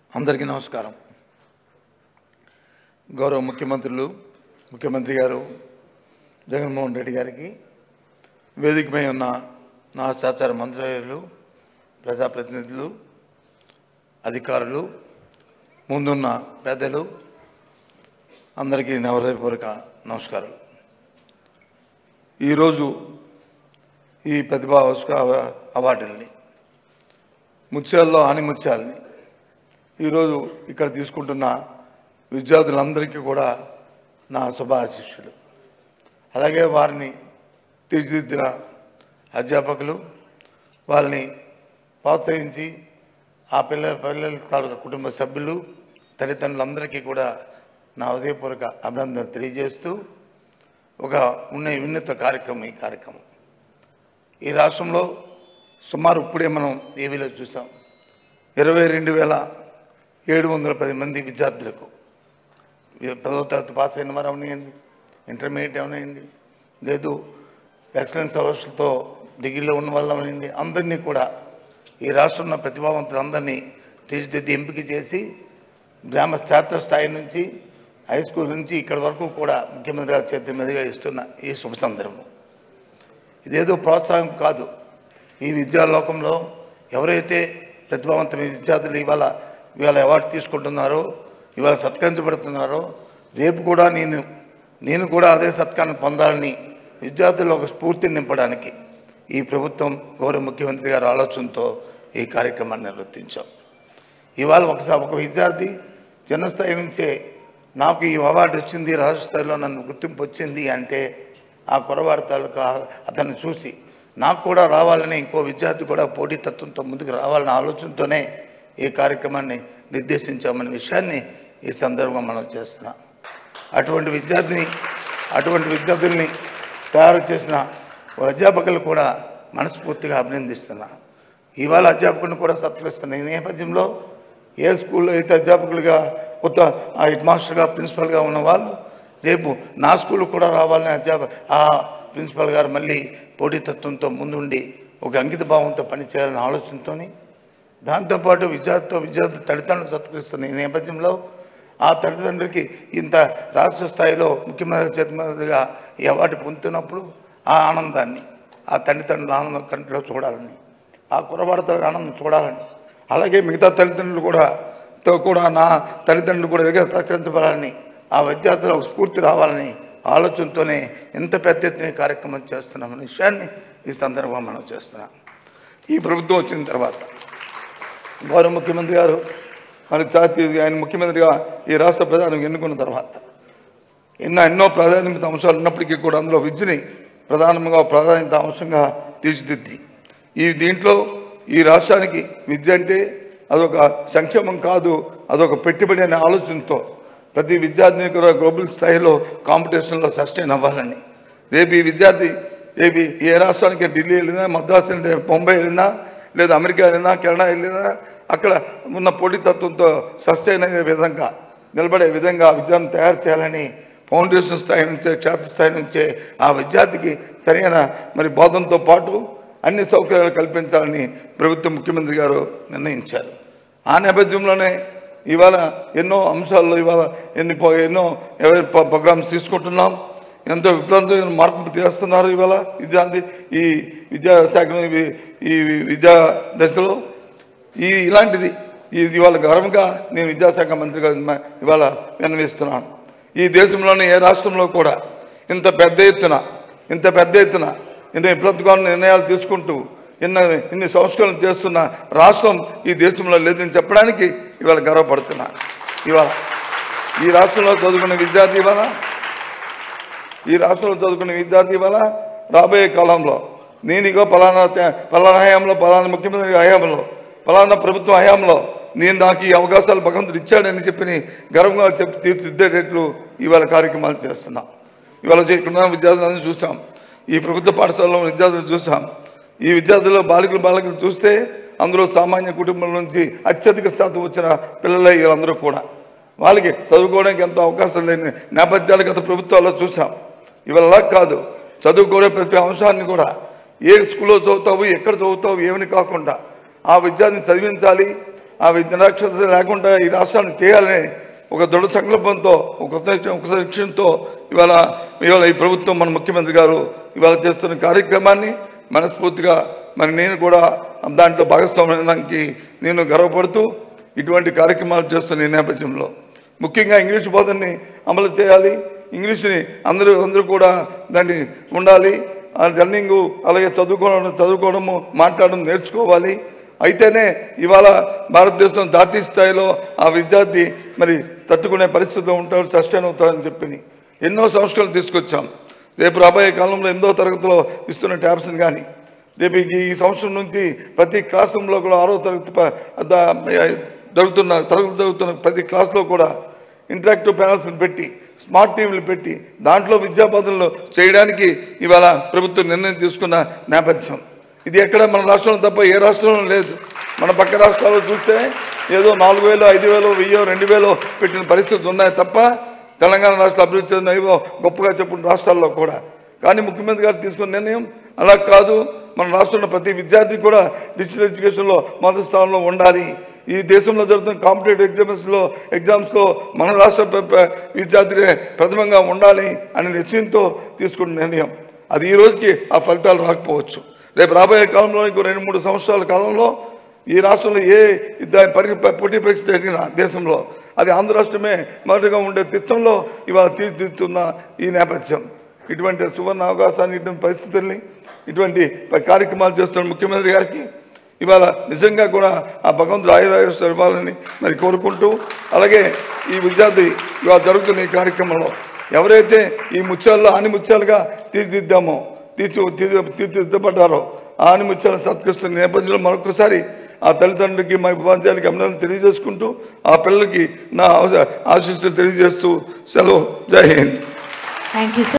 అందరికీ నమస్కారం గౌరవ ముఖ్యమంత్రులు ముఖ్యమంత్రి గారు జగన్మోహన్ రెడ్డి గారికి వేదికపై ఉన్న నా సహచార మంత్రులు ప్రజాప్రతినిధులు అధికారులు ముందున్న పెద్దలు అందరికీ నా హృదయపూర్వక నమస్కారాలు ఈరోజు ఈ ప్రతిభా ఆవిష్కార అవార్డుల్ని ముత్యాల్లో ఆనిముత్యాలని ఈరోజు ఇక్కడ తీసుకుంటున్న విద్యార్థులందరికీ కూడా నా శుభాశిష్యులు అలాగే వారిని తీర్చిదిద్దిన అధ్యాపకులు వాళ్ళని ప్రోత్సహించి ఆ పిల్లల పిల్లల తాలూకా కుటుంబ సభ్యులు తల్లిదండ్రులందరికీ కూడా నా హృదయపూర్వక అభినందన తెలియజేస్తూ ఒక ఉన్న వినూత్న కార్యక్రమం ఈ కార్యక్రమం ఈ రాష్ట్రంలో సుమారు ఇప్పుడే మనం ఏవీలో చూసాం ఇరవై రెండు వేల ఏడు వందల పది మంది విద్యార్థులకు పదవ తరగతి పాస్ అయిన వారు అవనియండి ఇంటర్మీడియట్ అవనియండి లేదు ఎక్సలెన్స్ అవర్స్తో డిగ్రీలో ఉన్న వాళ్ళు అవనియండి అందరినీ కూడా ఈ రాష్ట్రంలో ప్రతిభావంతులందరినీ తీర్చిదిద్ది ఎంపిక చేసి గ్రామ క్షేత్ర స్థాయి నుంచి హై స్కూల్ నుంచి ఇక్కడ వరకు కూడా ముఖ్యమంత్రి గారి చేతి మీదుగా ఇస్తున్న ఈ శుభ సందర్భం ఇదేదో ప్రోత్సాహం కాదు ఈ విద్యాలోకంలో ఎవరైతే ప్రతిభావంతమైన విద్యార్థులు ఇవాళ ఇవాళ అవార్డు తీసుకుంటున్నారో ఇవాళ సత్కరించబడుతున్నారో రేపు కూడా నేను నేను కూడా అదే సత్కారం పొందాలని విద్యార్థుల్లో ఒక స్ఫూర్తిని నింపడానికి ఈ ప్రభుత్వం గౌరవ ముఖ్యమంత్రి గారి ఆలోచనతో ఈ కార్యక్రమాన్ని నిర్వర్తించాం ఇవాళ ఒకసారి ఒక విద్యార్థి చిన్నస్థాయి నుంచే నాకు ఈ అవార్డు వచ్చింది రాష్ట్ర స్థాయిలో నన్ను గుర్తింపు వచ్చింది అంటే ఆ కురవాడి తాలూకా అతన్ని చూసి నాకు కూడా రావాలని ఇంకో విద్యార్థి కూడా పోటీతత్వంతో ముందుకు రావాలనే ఆలోచనతోనే ఈ కార్యక్రమాన్ని నిర్దేశించామనే విషయాన్ని ఈ సందర్భంగా మనం చేస్తున్నాం అటువంటి విద్యార్థిని అటువంటి విద్యార్థుల్ని తయారు చేసిన ఓ అధ్యాపకులు కూడా మనస్ఫూర్తిగా అభినందిస్తున్నా ఇవాళ అధ్యాపకులను కూడా సత్కరిస్తున్న ఈ నేపథ్యంలో ఏ స్కూల్లో అయితే అధ్యాపకులుగా కొత్త ఆ హెడ్ మాస్టర్గా ప్రిన్సిపల్గా ఉన్న వాళ్ళు రేపు నా స్కూల్ కూడా రావాలని అధ్యాప ఆ ప్రిన్సిపల్ గారు మళ్ళీ పోటీతత్వంతో ముందుండి ఒక అంకిత భావంతో పనిచేయాలనే ఆలోచనతోని దాంతోపాటు విద్యార్థితో విద్యార్థి తల్లిదండ్రులు సత్కరిస్తున్న ఈ నేపథ్యంలో ఆ తల్లిదండ్రులకి ఇంత రాష్ట్ర స్థాయిలో ముఖ్యమంత్రి చేతి మీదుగా ఈ అవార్డు పొందుతున్నప్పుడు ఆ ఆనందాన్ని ఆ తల్లిదండ్రుల ఆనందం కంటిలో చూడాలని ఆ కురవాడత ఆనందం చూడాలని అలాగే మిగతా తల్లిదండ్రులు కూడా తో కూడా నా తల్లిదండ్రులు కూడా ఇలాగే సహకరించబడాలని ఆ విద్యార్థులు ఒక స్ఫూర్తి రావాలని ఆలోచనతోనే ఎంత పెద్ద ఎత్తున ఈ కార్యక్రమం చేస్తున్నామనే విషయాన్ని ఈ సందర్భంగా మనం చేస్తున్నాం ఈ ప్రభుత్వం వచ్చిన తర్వాత గౌరవ ముఖ్యమంత్రి గారు మరి జాతీయ ఆయన ముఖ్యమంత్రిగా ఈ రాష్ట్ర ప్రధాని ఎన్నుకున్న తర్వాత ఎన్నో ఎన్నో ప్రాధాన్యత అంశాలు ఉన్నప్పటికీ కూడా అందులో విద్యని ప్రధానంగా ప్రాధాన్యత అంశంగా తీర్చిదిద్ది ఈ దీంట్లో ఈ రాష్ట్రానికి విద్య అంటే అదొక సంక్షేమం కాదు అదొక పెట్టుబడి అనే ఆలోచనతో ప్రతి విద్యార్థిని కూడా గ్లోబల్ స్థాయిలో కాంపిటీషన్లో సస్టైన్ అవ్వాలని రేపు ఈ విద్యార్థి రేపు ఏ రాష్ట్రానికి ఢిల్లీ వెళ్ళినా మద్రాసు వెళ్ళినా బొంబాయి వెళ్ళినా లేదా అమెరికా వెళ్ళినా కెనడా వెళ్ళినా అక్కడ ఉన్న పోటీతత్వంతో సస్టైన్ అయ్యే విధంగా నిలబడే విధంగా విద్యను తయారు చేయాలని ఫౌండేషన్ స్థాయి నుంచే క్షేత్ర స్థాయి నుంచే ఆ విద్యార్థికి సరైన మరి బోధనతో పాటు అన్ని సౌకర్యాలు కల్పించాలని ప్రభుత్వ ముఖ్యమంత్రి గారు నిర్ణయించారు ఆ నేపథ్యంలోనే ఇవాళ ఎన్నో అంశాల్లో ఇవాళ ఎన్ని పో- ఎన్నో ఎవరి ప్రోగ్రామ్స్ తీసుకుంటున్నాం ఎంతో విప్లవంతమైన మార్పులు చేస్తున్నారు ఇవాళ విద్యార్థి ఈ విద్యాశాఖ ఈ విద్యా దశలో ఈ ఇలాంటిది ఇది ఇవాళ గర్వంగా నేను విద్యాశాఖ మంత్రిగా మ- ఇవాళ విన్నవిస్తున్నాను ఈ దేశంలోని ఏ రాష్ట్రంలో కూడా ఇంత పెద్ద ఎత్తున ఇంత పెద్ద ఎత్తున ఎన్నో విప్లవకరమైన నిర్ణయాలు తీసుకుంటూ ఎన్న ఇన్ని సంస్కరణలు చేస్తున్న రాష్ట్రం ఈ దేశంలో లేదని చెప్పడానికి ఇవాళ గర్వపడుతున్నా ఇవాళ ఈ రాష్ట్రంలో చదువుకున్న విద్యార్థి ఇవాళ ఈ రాష్ట్రంలో చదువుకున్న విద్యార్థి ఇవాళ రాబోయే కాలంలో నేను ఇగో పలానా తే- పలానా హయాంలో పలానా ముఖ్యమంత్రి హయాంలో పలానా ప్రభుత్వం హయాంలో నేను నాకు ఈ అవకాశాలు భగవంతుడు ఇచ్చాడని చెప్పి గర్వంగా చెప్పి తీర్చిదిద్దేటట్లు ఇవాళ కార్యక్రమాలు చేస్తున్నాం ఇవాళ ఇక్కడ విద్యార్థులను చూసాం ఈ ప్రభుత్వ పాఠశాలలో విద్యార్థులు చూసాం ఈ విద్యార్థుల్లో బాలికలు బాలికలు చూస్తే అందులో సామాన్య కుటుంబం నుంచి అత్యధిక శాతం వచ్చిన పిల్లలే వీళ్ళందరూ కూడా వాళ్ళకి చదువుకోవడానికి ఎంతో అవకాశం లేని నేపథ్యాలు గత ప్రభుత్వాల్లో చూసాం ఇవాళ అలా కాదు చదువుకోవడం ప్రతి అంశాన్ని కూడా ఏ స్కూల్లో చదువుతావు ఎక్కడ చదువుతావు ఏమని కాకుండా ఆ విద్యార్థిని చదివించాలి ఆ నిరక్షరత లేకుండా ఈ రాష్ట్రాన్ని చేయాలని ఒక దృఢ సంకల్పంతో ఒక కొత్త- ఒక లక్ష్యంతో ఇవాళ ఇవాళ ఈ ప్రభుత్వం మన ముఖ్యమంత్రి గారు ఇవాళ చేస్తున్న కార్యక్రమాన్ని మనస్ఫూర్తిగా మరి నేను కూడా దాంట్లో భాగస్వామ్యానికి నేను గర్వపడుతూ ఇటువంటి కార్యక్రమాలు చేస్తున్న ఈ నేపథ్యంలో ముఖ్యంగా ఇంగ్లీష్ బోధనని అమలు చేయాలి ఇంగ్లీష్ని అందరూ అందరూ కూడా దాన్ని ఉండాలి ఆ లర్నింగ్ అలాగే చదువుకోవడం చదువుకోవడము మాట్లాడడం నేర్చుకోవాలి అయితేనే ఇవాళ భారతదేశం జాతీయ స్థాయిలో ఆ విద్యార్థి మరి తట్టుకునే పరిస్థితిలో ఉంటాడు సస్టైన్ అవుతాడని చెప్పి ఎన్నో సంస్కరణలు తీసుకొచ్చాం రేపు రాబోయే కాలంలో ఎనిమిదో తరగతిలో ఇస్తున్న ట్యాబ్స్ని కానీ రేపు ఈ ఈ సంవత్సరం నుంచి ప్రతి క్లాస్ రూమ్లో కూడా ఆరో తరగతి ప- ద- జరుగుతున్న తరగతి జరుగుతున్న ప్రతి క్లాస్లో కూడా ఇంటరాక్టివ్ ప్యానల్స్ని పెట్టి స్మార్ట్ టీవీలు పెట్టి దాంట్లో విద్యా బోధనలు చేయడానికి ఇవాళ ప్రభుత్వం నిర్ణయం తీసుకున్న నేపథ్యం ఇది ఎక్కడ మన రాష్ట్రంలో తప్ప ఏ రాష్ట్రంలో లేదు మన పక్క రాష్ట్రాల్లో చూస్తే ఏదో నాలుగు వేలు ఐదు వేలు వెయ్యో రెండు వేలు పెట్టిన పరిస్థితులు ఉన్నాయి తప్ప తెలంగాణ రాష్ట్ర అభివృద్ధి చెందిన ఏవో గొప్పగా చెప్పిన రాష్ట్రాల్లో కూడా కానీ ముఖ్యమంత్రి గారు తీసుకున్న నిర్ణయం అలా కాదు మన రాష్ట్రంలో ప్రతి విద్యార్థి కూడా డిజిటల్ ఎడ్యుకేషన్లో మొదటి స్థానంలో ఉండాలి ఈ దేశంలో జరుగుతున్న కాంపిటేటివ్ ఎగ్జామ్స్లో ఎగ్జామ్స్లో మన రాష్ట్ర ప్ర- ప్ర- విద్యార్థులే ప్రథమంగా ఉండాలి అనే నిశ్చయంతో తీసుకున్న నిర్ణయం అది ఈ రోజుకి ఆ ఫలితాలు రాకపోవచ్చు రేపు రాబోయే కాలంలో ఇంకో రెండు మూడు సంవత్సరాల కాలంలో ఈ రాష్ట్రంలో ఏ దా- పరి పోటీ పరీక్ష జరిగిన దేశంలో అది ఆంధ్ర రాష్ట్రమే మొదటిగా ఉండే చిత్తంలో ఇవాళ తీర్చిదిద్దుతున్న ఈ నేపథ్యం ఇటువంటి సువర్ణ అవకాశాన్ని ఇటువంటి పరిస్థితుల్ని ఇటువంటి ప- కార్యక్రమాలు చేస్తున్న ముఖ్యమంత్రి గారికి ఇవాళ నిజంగా కూడా ఆ భగవంతుడు ఆయురాయుష్లు ఇవ్వాలని మరి కోరుకుంటూ అలాగే ఈ విద్యార్థి ఇవాళ జరుగుతున్న ఈ కార్యక్రమంలో ఎవరైతే ఈ ముత్యాల్లో ఆని ముత్యాలుగా తీర్చిదిద్దామో తీర్చి తీర్చి- తీర్చిదిద్దబడ్డారో ఆ ఆని ముత్యాలను సత్కరిస్తున్న నేపథ్యంలో మరొకసారి ఆ తల్లిదండ్రులకి మా ఉపాధ్యాయులకి అభినందనలు తెలియజేసుకుంటూ ఆ పిల్లలకి నా ఆశీస్సులు తెలియజేస్తూ సెలవు జై హింద్ థ్యాంక్ యూ